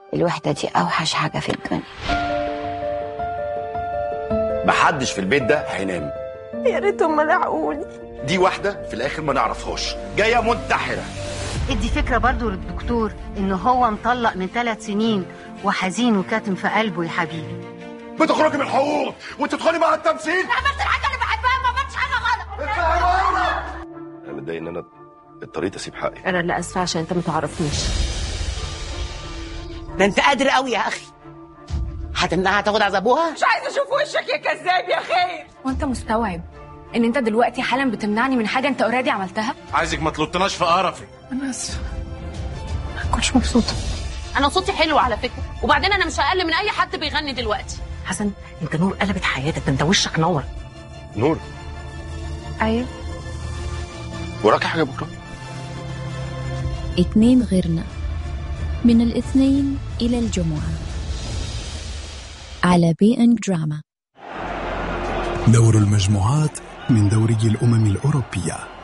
الوحدة دي أوحش حاجة في الدنيا محدش في البيت ده هينام يا ريتهم لحقوني دي واحده في الاخر ما نعرفهاش جايه منتحره ادي فكرة برضو للدكتور ان هو مطلق من ثلاث سنين وحزين وكاتم في قلبه يا حبيبي بتخرجي من الحقوق وتدخلي مع التمثيل عملت الحاجة اللي بحبها ما عملتش حاجة غلط انا متضايق ان انا اضطريت اسيب حقي انا اللي اسفه عشان انت ما تعرفنيش ده انت قادر قوي يا اخي هتمنعها تاخد عذابها مش عايزة أشوف وشك يا كذاب يا خير وانت مستوعب ان انت دلوقتي حالا بتمنعني من حاجه انت اوريدي عملتها عايزك ما تلطناش في قرفي انا اسفه ما كنتش مبسوطه انا صوتي حلو على فكره وبعدين انا مش اقل من اي حد بيغني دلوقتي حسن انت نور قلبت حياتك ده انت وشك نور نور ايوه وراكي حاجه بكره اتنين غيرنا من الاثنين إلى الجمعة على بي ان دراما دور المجموعات من دوري الأمم الأوروبية